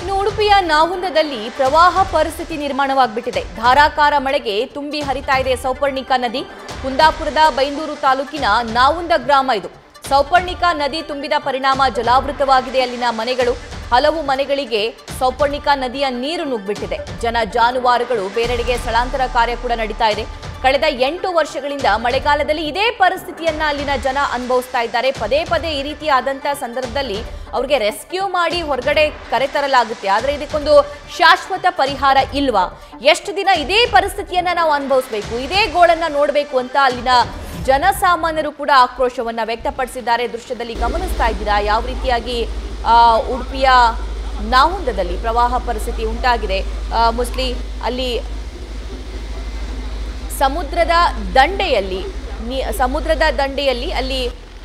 ಇನ್ನು ಉಡುಪಿಯ ನಾವುಂದದಲ್ಲಿ ಪ್ರವಾಹ ಪರಿಸ್ಥಿತಿ ನಿರ್ಮಾಣವಾಗ್ಬಿಟ್ಟಿದೆ ಧಾರಾಕಾರ ಮಳೆಗೆ ತುಂಬಿ ಹರಿತಾ ಇದೆ ಸೌಪರ್ಣಿಕಾ ನದಿ ಕುಂದಾಪುರದ ಬೈಂದೂರು ತಾಲೂಕಿನ ನಾವುಂದ ಗ್ರಾಮ ಇದು ಸೌಪರ್ಣಿಕಾ ನದಿ ತುಂಬಿದ ಪರಿಣಾಮ ಜಲಾವೃತವಾಗಿದೆ ಅಲ್ಲಿನ ಮನೆಗಳು ಹಲವು ಮನೆಗಳಿಗೆ ಸೌಪರ್ಣಿಕಾ ನದಿಯ ನೀರು ನುಗ್ಬಿಟ್ಟಿದೆ ಜನ ಜಾನುವಾರುಗಳು ಬೇರೆಡೆಗೆ ಸ್ಥಳಾಂತರ ಕಾರ್ಯ ಕೂಡ ನಡೀತಾ ಇದೆ ಕಳೆದ ಎಂಟು ವರ್ಷಗಳಿಂದ ಮಳೆಗಾಲದಲ್ಲಿ ಇದೇ ಪರಿಸ್ಥಿತಿಯನ್ನ ಅಲ್ಲಿನ ಜನ ಅನುಭವಿಸ್ತಾ ಇದ್ದಾರೆ ಪದೇ ಪದೇ ಈ ರೀತಿ ಆದಂತ ಸಂದರ್ಭದಲ್ಲಿ ಅವ್ರಿಗೆ ರೆಸ್ಕ್ಯೂ ಮಾಡಿ ಹೊರಗಡೆ ಕರೆತರಲಾಗುತ್ತೆ ಆದ್ರೆ ಇದಕ್ಕೊಂದು ಶಾಶ್ವತ ಪರಿಹಾರ ಇಲ್ವಾ ಎಷ್ಟು ದಿನ ಇದೇ ಪರಿಸ್ಥಿತಿಯನ್ನ ನಾವು ಅನುಭವಿಸ್ಬೇಕು ಇದೇ ಗೋಳನ್ನ ನೋಡಬೇಕು ಅಂತ ಅಲ್ಲಿನ ಜನಸಾಮಾನ್ಯರು ಕೂಡ ಆಕ್ರೋಶವನ್ನ ವ್ಯಕ್ತಪಡಿಸಿದ್ದಾರೆ ದೃಶ್ಯದಲ್ಲಿ ಗಮನಿಸ್ತಾ ಇದ್ದೀರಾ ಯಾವ ರೀತಿಯಾಗಿ ಆ, ಉಡುಪಿಯ ನಾಹುಂದದಲ್ಲಿ ಪ್ರವಾಹ ಪರಿಸ್ಥಿತಿ ಉಂಟಾಗಿದೆ ಮುಸ್ಲಿ ಅಲ್ಲಿ ಸಮುದ್ರದ ದಂಡೆಯಲ್ಲಿ ನೀ- ಸಮುದ್ರದ ದಂಡೆಯಲ್ಲಿ ಅಲ್ಲಿ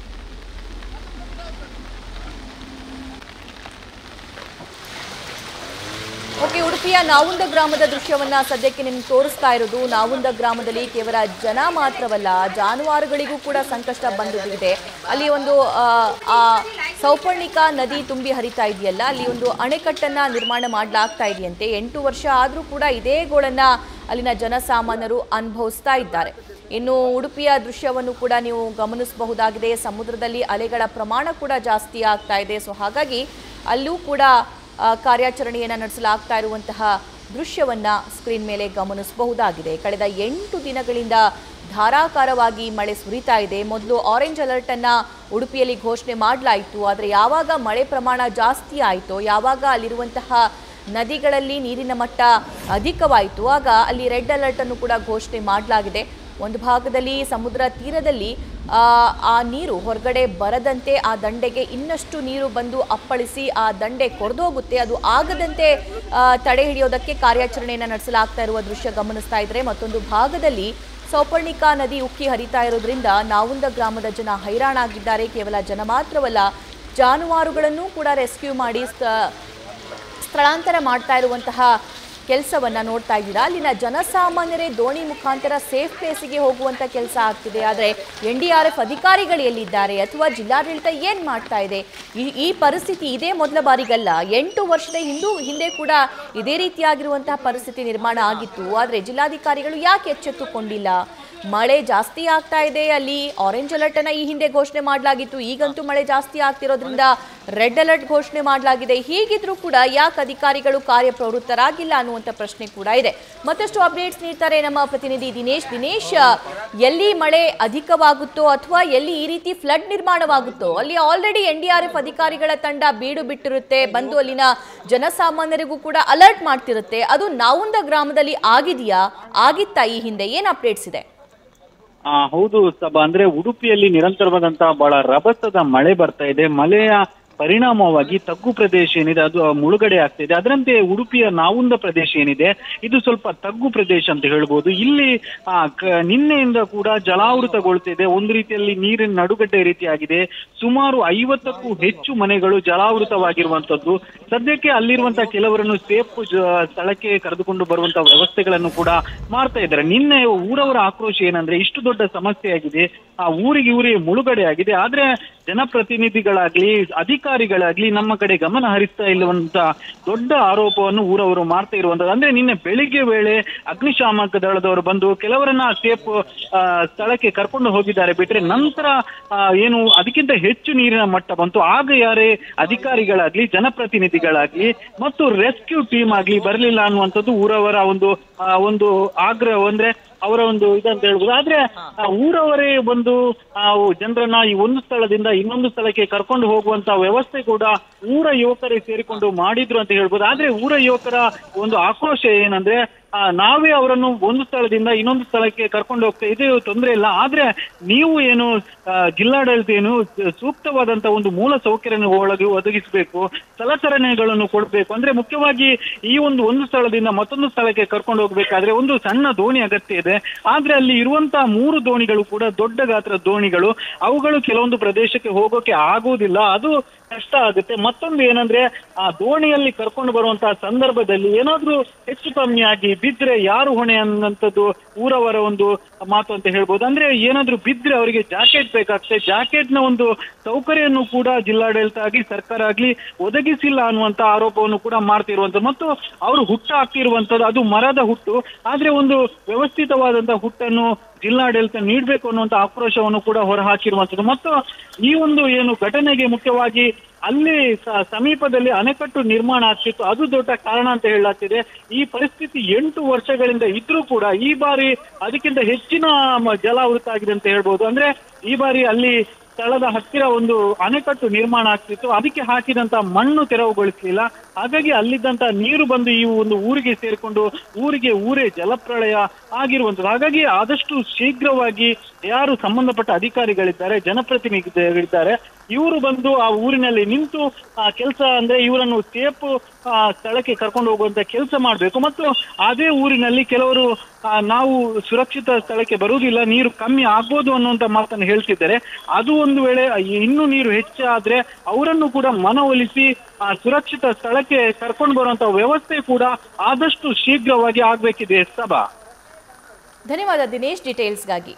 ಓಕೆ ಉಡುಪಿಯ ನಾವುಂದ ಗ್ರಾಮದ ದೃಶ್ಯವನ್ನ ಸದ್ಯಕ್ಕೆ ನಿಮ್ಗೆ ತೋರಿಸ್ತಾ ಇರೋದು ನಾವುಂದ ಗ್ರಾಮದಲ್ಲಿ ಕೇವಲ ಜನ ಮಾತ್ರವಲ್ಲ ಜಾನುವಾರುಗಳಿಗೂ ಕೂಡ ಸಂಕಷ್ಟ ಬಂದಿದೆ ಅಲ್ಲಿ ಒಂದು ಆ, ಆ ಸೌಪರ್ಣಿಕಾ ನದಿ ತುಂಬಿ ಹರಿತಾ ಇದೆಯಲ್ಲ ಅಲ್ಲಿ ಒಂದು ಅಣೆಕಟ್ಟನ್ನ ನಿರ್ಮಾಣ ಮಾಡಲಾಗ್ತಾ ಇದೆಯಂತೆ ಎಂಟು ವರ್ಷ ಆದರೂ ಕೂಡ ಇದೇ ಗೋಳನ್ನ ಅಲ್ಲಿನ ಜನಸಾಮಾನ್ಯರು ಅನುಭವಿಸ್ತಾ ಇದ್ದಾರೆ ಇನ್ನು ಉಡುಪಿಯ ದೃಶ್ಯವನ್ನು ಕೂಡ ನೀವು ಗಮನಿಸಬಹುದಾಗಿದೆ ಸಮುದ್ರದಲ್ಲಿ ಅಲೆಗಳ ಪ್ರಮಾಣ ಕೂಡ ಜಾಸ್ತಿ ಆಗ್ತಾ ಇದೆ ಸೊ ಹಾಗಾಗಿ ಅಲ್ಲೂ ಕೂಡ ಆ, ಕಾರ್ಯಾಚರಣೆಯನ್ನು ನಡೆಸಲಾಗ್ತಾ ಇರುವಂತಹ ದೃಶ್ಯವನ್ನ ಸ್ಕ್ರೀನ್ ಮೇಲೆ ಗಮನಿಸಬಹುದಾಗಿದೆ ಕಳೆದ ಎಂಟು ದಿನಗಳಿಂದ ಧಾರಾಕಾರವಾಗಿ ಮಳೆ ಸುರಿತಾ ಇದೆ ಮೊದಲು ಆರೆಂಜ್ ಅಲರ್ಟ್ ಅನ್ನ ಉಡುಪಿಯಲ್ಲಿ ಘೋಷಣೆ ಮಾಡಲಾಯಿತು ಆದರೆ ಯಾವಾಗ ಮಳೆ ಪ್ರಮಾಣ ಜಾಸ್ತಿ ಆಯಿತೋ ಯಾವಾಗ ಅಲ್ಲಿರುವಂತಹ ನದಿಗಳಲ್ಲಿ ನೀರಿನ ಮಟ್ಟ ಅಧಿಕವಾಯಿತು ಆಗ ಅಲ್ಲಿ ರೆಡ್ ಅಲರ್ಟ್ ಅನ್ನು ಕೂಡ ಘೋಷಣೆ ಮಾಡಲಾಗಿದೆ ಒಂದು ಭಾಗದಲ್ಲಿ ಸಮುದ್ರ ತೀರದಲ್ಲಿ ಆ, ಆ ನೀರು ಹೊರಗಡೆ ಬರದಂತೆ ಆ ದಂಡೆಗೆ ಇನ್ನಷ್ಟು ನೀರು ಬಂದು ಅಪ್ಪಳಿಸಿ ಆ ದಂಡೆ ಕೊರೆದೋಗುತ್ತೆ ಅದು ಆಗದಂತೆ ಆ, ತಡೆ ಹಿಡಿಯೋದಕ್ಕೆ ಕಾರ್ಯಾಚರಣೆಯನ್ನು ನಡೆಸಲಾಗ್ತಾ ಇರುವ ದೃಶ್ಯ ಗಮನಿಸ್ತಾ ಇದ್ರೆ ಮತ್ತೊಂದು ಭಾಗದಲ್ಲಿ ಸೌಪರ್ಣಿಕಾ ನದಿ ಉಕ್ಕಿ ಹರಿತಾ ಇರೋದ್ರಿಂದ ನಾವುಂದ ಗ್ರಾಮದ ಜನ ಹೈರಾಣಾಗಿದ್ದಾರೆ ಕೇವಲ ಜನ ಮಾತ್ರವಲ್ಲ ಜಾನುವಾರುಗಳನ್ನು ಕೂಡ ರೆಸ್ಕ್ಯೂ ಮಾಡಿ ಸ್ಥ- ಸ್ಥಳಾಂತರ ಮಾಡ್ತಾ ಇರುವಂತಹ ಕೆಲಸವನ್ನ ನೋಡ್ತಾ ಇದ್ದೀರಾ ಅಲ್ಲಿನ ಜನಸಾಮಾನ್ಯರೇ ದೋಣಿ ಮುಖಾಂತರ ಸೇಫ್ ಪ್ಲೇಸಿಗೆ ಹೋಗುವಂತ ಕೆಲಸ ಆಗ್ತಿದೆ ಆದರೆ ಎನ್ ಡಿ ಆರ್ ಎಫ್ ಅಧಿಕಾರಿಗಳು ಎಲ್ಲಿದ್ದಾರೆ ಅಥವಾ ಜಿಲ್ಲಾಡಳಿತ ಏನ್ ಮಾಡ್ತಾ ಇದೆ ಈ ಈ ಪರಿಸ್ಥಿತಿ ಇದೇ ಮೊದಲ ಬಾರಿಗಲ್ಲ ಎಂಟು ವರ್ಷದ ಹಿಂದೂ ಹಿಂದೆ ಕೂಡ ಇದೇ ರೀತಿಯಾಗಿರುವಂತಹ ಪರಿಸ್ಥಿತಿ ನಿರ್ಮಾಣ ಆಗಿತ್ತು ಆದರೆ ಜಿಲ್ಲಾಧಿಕಾರಿಗಳು ಯಾಕೆ ಎಚ್ಚೆತ್ತುಕೊಂಡಿಲ್ಲ ಮಳೆ ಜಾಸ್ತಿ ಆಗ್ತಾ ಇದೆ ಅಲ್ಲಿ ಆರೆಂಜ್ ಅಲರ್ಟ್ ಅನ್ನ ಈ ಹಿಂದೆ ಘೋಷಣೆ ಮಾಡಲಾಗಿತ್ತು ಈಗಂತೂ ಮಳೆ ಜಾಸ್ತಿ ಆಗ್ತಿರೋದ್ರಿಂದ ರೆಡ್ ಅಲರ್ಟ್ ಘೋಷಣೆ ಮಾಡಲಾಗಿದೆ ಹೀಗಿದ್ರೂ ಕೂಡ ಯಾಕೆ ಅಧಿಕಾರಿಗಳು ಕಾರ್ಯಪ್ರವೃತ್ತರಾಗಿಲ್ಲ ಅನ್ನುವಂಥ ಪ್ರಶ್ನೆ ಕೂಡ ಇದೆ ಮತ್ತಷ್ಟು ಅಪ್ಡೇಟ್ಸ್ ನೀಡ್ತಾರೆ ನಮ್ಮ ಪ್ರತಿನಿಧಿ ದಿನೇಶ್ ದಿನೇಶ್ ಎಲ್ಲಿ ಮಳೆ ಅಧಿಕವಾಗುತ್ತೋ ಅಥವಾ ಎಲ್ಲಿ ಈ ರೀತಿ ಫ್ಲಡ್ ನಿರ್ಮಾಣವಾಗುತ್ತೋ ಅಲ್ಲಿ already N D R F ಅಧಿಕಾರಿಗಳ ತಂಡ ಬೀಡು ಬಿಟ್ಟಿರುತ್ತೆ ಬಂದು ಅಲ್ಲಿನ ಜನಸಾಮಾನ್ಯರಿಗೂ ಕೂಡ ಅಲರ್ಟ್ ಮಾಡ್ತಿರುತ್ತೆ ಅದು ನಾವುಂದ ಗ್ರಾಮದಲ್ಲಿ ಆಗಿದೆಯಾ ಆಗಿತ್ತಾ ಈ ಹಿಂದೆ ಏನ್ ಅಪ್ಡೇಟ್ಸ್ ಇದೆ ಆ ಹೌದು ಸಬ ಅಂದ್ರೆ ಉಡುಪಿಯಲ್ಲಿ ನಿರಂತರವಾದಂತಹ ಬಹಳ ರಭಸದ ಮಳೆ ಬರ್ತಾ ಇದೆ ಮಳೆಯ ಪರಿಣಾಮವಾಗಿ ತಗ್ಗು ಪ್ರದೇಶ ಏನಿದೆ ಅದು ಮುಳುಗಡೆ ಆಗ್ತಾ ಇದೆ ಅದರಂತೆ ಉಡುಪಿಯ ನಾವುಂದ ಪ್ರದೇಶ ಏನಿದೆ ಇದು ಸ್ವಲ್ಪ ತಗ್ಗು ಪ್ರದೇಶ ಅಂತ ಹೇಳ್ಬೋದು ಇಲ್ಲಿ ಆ, ಕ- ನಿನ್ನೆಯಿಂದ ಕೂಡ ಜಲಾವೃತಗೊಳ್ತಿದೆ ಒಂದು ರೀತಿಯಲ್ಲಿ ನೀರಿನ ನಡುಗಡ್ಡೆ ರೀತಿಯಾಗಿದೆ ಸುಮಾರು ಐವತ್ತಕ್ಕೂ ಹೆಚ್ಚು ಮನೆಗಳು ಜಲಾವೃತವಾಗಿರುವಂತದ್ದು ಸದ್ಯಕ್ಕೆ ಅಲ್ಲಿರುವಂತಹ ಕೆಲವರನ್ನು ಸೇಫ್ ಸ್ಥಳಕ್ಕೆ ಕರೆದುಕೊಂಡು ಬರುವಂತಹ ವ್ಯವಸ್ಥೆಗಳನ್ನು ಕೂಡ ಮಾಡ್ತಾ ಇದ್ದಾರೆ ನಿನ್ನೆ ಊರವರ ಆಕ್ರೋಶ ಏನಂದ್ರೆ ಇಷ್ಟು ದೊಡ್ಡ ಸಮಸ್ಯೆ ಆಗಿದೆ ಆ ಊರಿಗೆ ಊರಿಗೆ ಮುಳುಗಡೆ ಆಗಿದೆ ಆದ್ರೆ ಜನಪ್ರತಿನಿಧಿಗಳಾಗ್ಲಿ ಅಧಿಕಾರಿಗಳಾಗ್ಲಿ ನಮ್ಮ ಕಡೆ ಗಮನ ಹರಿಸ್ತಾ ಇಲ್ಲವಂತ ದೊಡ್ಡ ಆರೋಪವನ್ನು ಊರವರು ಮಾಡ್ತಾ ಇರುವಂತದ್ದು ಅಂದ್ರೆ ನಿನ್ನೆ ಬೆಳಿಗ್ಗೆ ವೇಳೆ ಅಗ್ನಿಶಾಮಕ ದಳದವರು ಬಂದು ಕೆಲವರನ್ನ ಸೇಫ್ ಸ್ಥಳಕ್ಕೆ ಕರ್ಕೊಂಡು ಹೋಗಿದ್ದಾರೆ ಬಿಟ್ರೆ ನಂತರ ಆ, ಏನು ಅದಕ್ಕಿಂತ ಹೆಚ್ಚು ನೀರಿನ ಮಟ್ಟ ಬಂತು ಆಗ ಯಾರೇ ಅಧಿಕಾರಿಗಳಾಗ್ಲಿ ಜನಪ್ರತಿನಿಧಿಗಳಾಗ್ಲಿ ಮತ್ತು ರೆಸ್ಕ್ಯೂ ಟೀಮ್ ಆಗ್ಲಿ ಬರಲಿಲ್ಲ ಅನ್ನುವಂಥದ್ದು ಊರವರ ಒಂದು ಆ, ಒಂದು ಆಗ್ರಹ ಅಂದ್ರೆ ಅವರ ಒಂದು ಇದಂತ ಹೇಳ್ಬೋದು ಆದ್ರೆ ಆ ಊರವರೇ ಬಂದು ಆ ಜನರನ್ನ ಈ ಒಂದು ಸ್ಥಳದಿಂದ ಇನ್ನೊಂದು ಸ್ಥಳಕ್ಕೆ ಕರ್ಕೊಂಡು ಹೋಗುವಂತ ವ್ಯವಸ್ಥೆ ಕೂಡ ಊರ ಯುವಕರೇ ಸೇರಿಕೊಂಡು ಮಾಡಿದ್ರು ಅಂತ ಹೇಳ್ಬೋದು ಆದ್ರೆ ಊರ ಯುವಕರ ಒಂದು ಆಕ್ರೋಶ ಏನಂದ್ರೆ ಆ, ನಾವೇ ಅವರನ್ನು ಒಂದು ಸ್ಥಳದಿಂದ ಇನ್ನೊಂದು ಸ್ಥಳಕ್ಕೆ ಕರ್ಕೊಂಡು ಹೋಗ್ತಾ ಇದು ತೊಂದರೆ ಇಲ್ಲ ಆದ್ರೆ ನೀವು ಏನು ಆ, ಜಿಲ್ಲಾಡಳಿತ ಏನು ಸೂಕ್ತವಾದಂತ ಒಂದು ಮೂಲ ಸೌಕರ್ಯನ ಒಳಗೆ ಒದಗಿಸಬೇಕು ಸಲಕರಣೆಗಳನ್ನು ಕೊಡಬೇಕು ಅಂದ್ರೆ ಮುಖ್ಯವಾಗಿ ಈ ಒಂದು ಒಂದು ಸ್ಥಳದಿಂದ ಮತ್ತೊಂದು ಸ್ಥಳಕ್ಕೆ ಕರ್ಕೊಂಡು ಹೋಗ್ಬೇಕಾದ್ರೆ ಒಂದು ಸಣ್ಣ ದೋಣಿ ಅಗತ್ಯ ಇದೆ ಆದ್ರೆ ಅಲ್ಲಿ ಇರುವಂತಹ ಮೂರು ದೋಣಿಗಳು ಕೂಡ ದೊಡ್ಡ ಗಾತ್ರದ ದೋಣಿಗಳು ಅವುಗಳು ಕೆಲವೊಂದು ಪ್ರದೇಶಕ್ಕೆ ಹೋಗೋಕೆ ಆಗುವುದಿಲ್ಲ ಅದು ಕಷ್ಟ ಆಗುತ್ತೆ ಮತ್ತೊಂದು ಏನಂದ್ರೆ ಆ ದೋಣಿಯಲ್ಲಿ ಕರ್ಕೊಂಡು ಬರುವಂತಹ ಸಂದರ್ಭದಲ್ಲಿ ಏನಾದ್ರೂ ಹೆಚ್ಚು ಕಮ್ಮಿ ಆಗಿ ಬಿದ್ರೆ ಯಾರು ಹೊಣೆ ಅನ್ನೋಂಥದ್ದು ಊರವರ ಒಂದು ಮಾತು ಅಂತ ಹೇಳ್ಬೋದು ಅಂದ್ರೆ ಏನಾದ್ರೂ ಬಿದ್ರೆ ಅವರಿಗೆ ಜಾಕೆಟ್ ಬೇಕಾಗ್ತದೆ ಜಾಕೆಟ್ ನ ಒಂದು ಸೌಕರ್ಯವನ್ನು ಕೂಡ ಜಿಲ್ಲಾಡಳಿತ ಆಗಲಿ ಸರ್ಕಾರ ಆಗ್ಲಿ ಒದಗಿಸಿಲ್ಲ ಅನ್ನುವಂತ ಆರೋಪವನ್ನು ಕೂಡ ಮಾಡ್ತಿರುವಂತದ್ದು ಮತ್ತು ಅವರು ಹುಟ್ಟು ಹಾಕಿರುವಂತದ್ದು ಅದು ಮರದ ಹುಟ್ಟು ಆದ್ರೆ ಒಂದು ವ್ಯವಸ್ಥಿತವಾದಂತಹ ಹುಟ್ಟನ್ನು ಜಿಲ್ಲಾಡಳಿತ ನೀಡಬೇಕು ಅನ್ನುವಂತ ಆಕ್ರೋಶವನ್ನು ಕೂಡ ಹೊರಹಾಕಿರುವಂತದ್ದು ಮತ್ತು ಈ ಒಂದು ಏನು ಘಟನೆಗೆ ಮುಖ್ಯವಾಗಿ ಅಲ್ಲಿ ಸ- ಸಮೀಪದಲ್ಲಿ ಅಣೆಕಟ್ಟು ನಿರ್ಮಾಣ ಆಗ್ತಿತ್ತು ಅದು ದೊಡ್ಡ ಕಾರಣ ಅಂತ ಹೇಳಲಾಗ್ತಿದೆ ಈ ಪರಿಸ್ಥಿತಿ ಎಂಟು ವರ್ಷಗಳಿಂದ ಇದ್ರೂ ಕೂಡ ಈ ಬಾರಿ ಅದಕ್ಕಿಂತ ಹೆಚ್ಚಿನ ಮ- ಜಲಾವೃತ ಆಗಿದೆ ಅಂತ ಹೇಳ್ಬೋದು ಅಂದ್ರೆ ಈ ಬಾರಿ ಅಲ್ಲಿ ಸ್ಥಳದ ಹತ್ತಿರ ಒಂದು ಅಣೆಕಟ್ಟು ನಿರ್ಮಾಣ ಆಗ್ತಿತ್ತು ಅದಕ್ಕೆ ಹಾಕಿದಂತ ಮಣ್ಣು ತೆರವುಗೊಳಿಸಲಿಲ್ಲ ಹಾಗಾಗಿ ಅಲ್ಲಿದ್ದಂತ ನೀರು ಬಂದು ಈ ಒಂದು ಊರಿಗೆ ಸೇರಿಕೊಂಡು ಊರಿಗೆ ಊರೇ ಜಲಪ್ರಳಯ ಆಗಿರುವಂತದ್ದು ಹಾಗಾಗಿ ಆದಷ್ಟು ಶೀಘ್ರವಾಗಿ ಯಾರು ಸಂಬಂಧಪಟ್ಟ ಅಧಿಕಾರಿಗಳಿದ್ದಾರೆ ಜನಪ್ರತಿನಿಧಿಗಳಿದ್ದಾರೆ ಇವರು ಬಂದು ಆ ಊರಿನಲ್ಲಿ ನಿಂತು ಆ ಕೆಲಸ ಅಂದ್ರೆ ಇವರನ್ನು ಸೇಫ್ ಆ, ಸ್ಥಳಕ್ಕೆ ಕರ್ಕೊಂಡು ಹೋಗುವಂತ ಕೆಲಸ ಮಾಡಬೇಕು ಮತ್ತು ಅದೇ ಊರಿನಲ್ಲಿ ಕೆಲವರು ಆ, ನಾವು ಸುರಕ್ಷಿತ ಸ್ಥಳಕ್ಕೆ ಬರುವುದಿಲ್ಲ ನೀರು ಕಮ್ಮಿ ಆಗ್ಬೋದು ಅನ್ನುವಂತ ಮಾತನ್ನು ಹೇಳ್ತಿದ್ದಾರೆ ಅದು ಒಂದು ವೇಳೆ ಇನ್ನೂ ನೀರು ಹೆಚ್ಚಾದ್ರೆ ಅವರನ್ನು ಕೂಡ ಮನವೊಲಿಸಿ ಆ ಸುರಕ್ಷಿತ ಸ್ಥಳಕ್ಕೆ ಕರ್ಕೊಂಡು ಬರುವಂತ ವ್ಯವಸ್ಥೆ ಕೂಡ ಆದಷ್ಟು ಶೀಘ್ರವಾಗಿ ಆಗ್ಬೇಕಿದೆ ಸಭಾ ಧನ್ಯವಾದ ದಿನೇಶ್ ಡೀಟೇಲ್ಸ್ಗಾಗಿ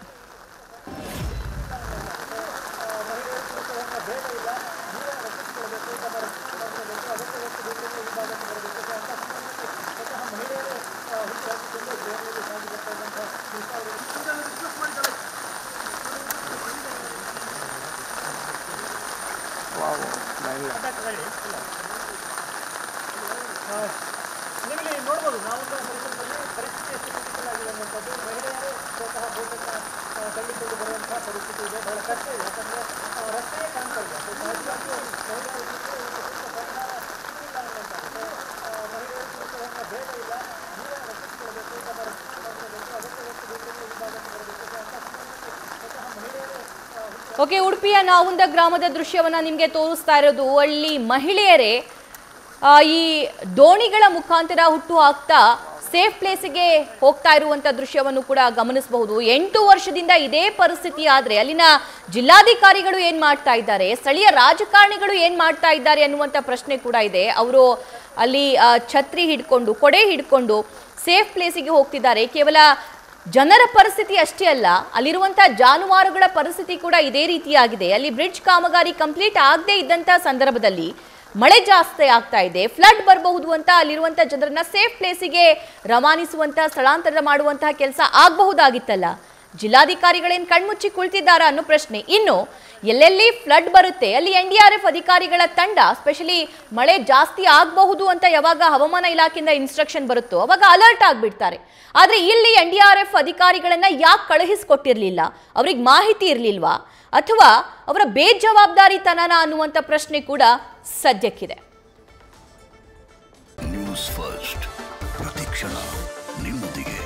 ನಿಮಗೆ ನೋಡ್ಬೋದು ನಾವೊಂದು ಪರಿಸರದಲ್ಲಿ ಪರಿಸ್ಥಿತಿ ಎಷ್ಟು critical ಆಗಿದೆ ಅನ್ನುವಂಥದ್ದು ಮಹಿಳೆಯರೇ ಸ್ವತಃ ಬೋಟನ್ನು ತಳ್ಳಿಕೊಂಡು ಬರುವಂತಹ ಪರಿಸ್ಥಿತಿ ಇದೆ ಬಹಳ ಕಷ್ಟ ಇದೆ ಯಾಕಂದ್ರೆ ಆ, ರಸ್ತೆಯೇ ಕಾಣ್ತಾ ಇಲ್ಲ ಸೊ ಸಹಜವಾಗಿ ಮಹಿಳೆಯರು ಇದ್ದರೆ ಒಂದು ಸೂಕ್ತ ಪರಿಹಾರ ಸಿಕ್ಕಿಲ್ಲ ಅನ್ನುವಂಥದ್ದು ಸೊ, ಆ, ಮಹಿಳೆಯರು ಸೂಕ್ತವನ್ನು ಬೇಗ ಇಲ್ಲ ನೀರನ್ನು ರಕ್ಷಿಸಿಕೊಳ್ಬೇಕು ತಮ್ಮ ರಕ್ಷಣೆ ಮಾಡ್ಕೋಬೇಕು ಅಗತ್ಯ ವಸ್ತು ಬೇಕಂದ್ರೆ ಈ ಭಾಗಕ್ಕೆ ಬರಬೇಕು ಸೊ ಅಂತ ಸಂದರ್ಭದಲ್ಲಿ ಸ್ವತಃ ಮಹಿಳೆಯರೇ ಆ, ಓಕೆ ಉಡುಪಿಯ ನಾವುಂದ ಗ್ರಾಮದ ದೃಶ್ಯವನ್ನ ನಿಮಗೆ ತೋರಿಸ್ತಾ ಇರೋದು ಅಲ್ಲಿ ಮಹಿಳೆಯರೇ ಆ, ಈ ದೋಣಿಗಳ ಮುಖಾಂತರ ಹುಟ್ಟು ಹಾಕ್ತಾ ಸೇಫ್ ಪ್ಲೇಸಿಗೆ ಹೋಗ್ತಾ ಇರುವಂತ ದೃಶ್ಯವನ್ನು ಕೂಡ ಗಮನಿಸಬಹುದು ಎಂಟು ವರ್ಷದಿಂದ ಇದೇ ಪರಿಸ್ಥಿತಿ ಆದ್ರೆ ಅಲ್ಲಿನ ಜಿಲ್ಲಾಧಿಕಾರಿಗಳು ಏನ್ ಮಾಡ್ತಾ ಇದ್ದಾರೆ ಸ್ಥಳೀಯ ರಾಜಕಾರಣಿಗಳು ಏನ್ ಮಾಡ್ತಾ ಇದ್ದಾರೆ ಅನ್ನುವಂಥ ಪ್ರಶ್ನೆ ಕೂಡ ಇದೆ ಅವರು ಅಲ್ಲಿ ಆ, ಛತ್ರಿ ಹಿಡ್ಕೊಂಡು ಕೊಡೆ ಹಿಡ್ಕೊಂಡು ಸೇಫ್ ಪ್ಲೇಸಿಗೆ ಹೋಗ್ತಿದ್ದಾರೆ ಕೇವಲ ಜನರ ಪರಿಸ್ಥಿತಿ ಅಷ್ಟೇ ಅಲ್ಲ ಅಲ್ಲಿರುವಂಥ ಜಾನುವಾರುಗಳ ಪರಿಸ್ಥಿತಿ ಕೂಡ ಇದೇ ರೀತಿಯಾಗಿದೆ ಅಲ್ಲಿ ಬ್ರಿಡ್ಜ್ ಕಾಮಗಾರಿ ಕಂಪ್ಲೀಟ್ ಆಗದೇ ಇದ್ದಂಥ ಸಂದರ್ಭದಲ್ಲಿ ಮಳೆ ಜಾಸ್ತಿ ಆಗ್ತಾ ಇದೆ ಫ್ಲಡ್ ಬರಬಹುದು ಅಂತ ಅಲ್ಲಿರುವಂಥ ಜನರನ್ನ ಸೇಫ್ ಪ್ಲೇಸಿಗೆ ರವಾನಿಸುವಂಥ ಸ್ಥಳಾಂತರ ಮಾಡುವಂತಹ ಕೆಲಸ ಆಗಬಹುದಾಗಿತ್ತಲ್ಲ ಜಿಲ್ಲಾಧಿಕಾರಿಗಳೇನು ಕಣ್ಮುಚ್ಚಿ ಕುಳಿತಿದ್ದಾರಾ ಅನ್ನೋ ಪ್ರಶ್ನೆ ಇನ್ನು ಎಲ್ಲೆಲ್ಲಿ ಫ್ಲಡ್ ಬರುತ್ತೆ ಅಲ್ಲಿ ಎನ್ ಡಿ ಆರ್ ಎಫ್ ಅಧಿಕಾರಿಗಳ ತಂಡ ಸ್ಪೆಷಲಿ ಮಳೆ ಜಾಸ್ತಿ ಆಗಬಹುದು ಅಂತ ಯಾವಾಗ ಹವಾಮಾನ ಇಲಾಖೆಯಿಂದ ಇನ್ಸ್ಟ್ರಕ್ಷನ್ ಬರುತ್ತೋ ಅವಾಗ ಅಲರ್ಟ್ ಆಗಿಬಿಡ್ತಾರೆ ಆದರೆ ಇಲ್ಲಿ ಎನ್ ಡಿ ಆರ್ ಎಫ್ ಅಧಿಕಾರಿಗಳನ್ನ ಯಾಕೆ ಕಳುಹಿಸ್ಕೊಟ್ಟಿರ್ಲಿಲ್ಲ ಅವ್ರಿಗೆ ಮಾಹಿತಿ ಇರಲಿಲ್ವಾ ಅಥವಾ ಅವರ ಬೇಜವಾಬ್ದಾರಿತನನ ಅನ್ನುವಂಥ ಪ್ರಶ್ನೆ ಕೂಡ ಸದ್ಯಕ್ಕಿದೆ ನ್ಯೂಸ್ ಫಸ್ಟ್ ಪ್ರತಿಕ್ಷಣ ನಿಮ್ಮೊಂದಿಗೆ